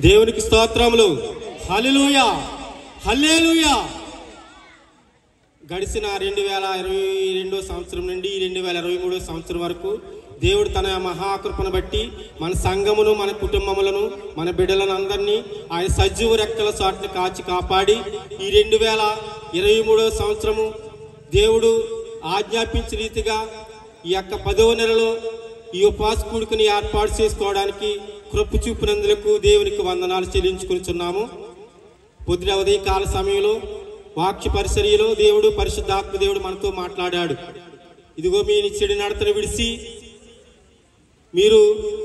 దేవునికి స్తోత్రములు హల్లెలూయా హల్లేలూయా గడిచిన రెండు వేల ఇరవై రెండో సంవత్సరం నుండి రెండు వేల ఇరవై మూడో సంవత్సరం వరకు దేవుడు తన మహాకృపను బట్టి మన సంఘమును మన కుటుంబములను మన బిడ్డలను అందరినీ ఆయన సజీవ రెక్కల చాటును కాచి కాపాడి ఈ రెండు వేల ఇరవై మూడో సంవత్సరము దేవుడు ఆజ్ఞాపించిన రీతిగా ఈ యొక్క పదవ నెలలో ఈ ఉపవాస కూడుకుని ఏర్పాటు చేసుకోవడానికి కృప చూపినందులకు దేవునికి వందనాలు చెల్లించుకుంటున్నాము పొద్దున ఉదయకాల సమయంలో వాక్య పరిసరిలో దేవుడు పరిశుద్ధాత్మ దేవుడు మనతో మాట్లాడాడు ఇదిగో మీ చెడు నడతను విడిచి మీరు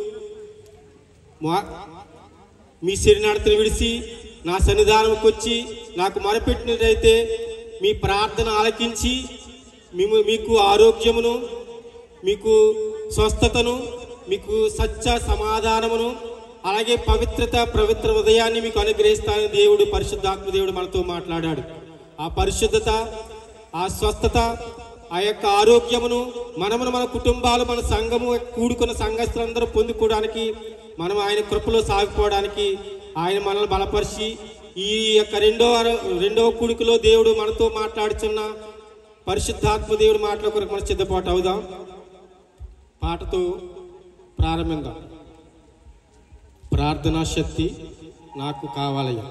మా- మీ చెడు నడతను విడిచి నా సన్నిధానంకి వచ్చి నాకు మొరపెట్టినట్లయితే మీ ప్రార్థన ఆలకించి మేము మీకు ఆరోగ్యమును మీకు స్వస్థతను మీకు సత్య సమాధానమును అలాగే పవిత్రత పవిత్ర ఉదయాన్ని మీకు అనుగ్రహిస్తానని దేవుడు పరిశుద్ధాత్మ దేవుడు మనతో మాట్లాడాడు ఆ పరిశుద్ధత ఆ స్వస్థత ఆ యొక్క ఆరోగ్యమును మనమును మన కుటుంబాలు మన సంఘము కూడుకున్న సంఘస్థులందరూ పొందుకోవడానికి మనం ఆయన కృపలో సాగిపోవడానికి ఆయన మనల్ని బలపరిచి ఈ యొక్క రెండవ రెండవ కూడికలో దేవుడు మనతో మాట్లాడుచున్న పరిశుద్ధాత్మ దేవుడు మాటల కొరకు మనం సిద్ధపాటు అవుదాం పాటతో ప్రారంభిద్దాం ప్రార్థనా శక్తి నాకు కావాలయ్యా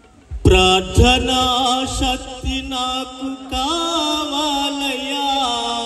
ప్రార్థనా శక్తి నాకు కావాలయ్యా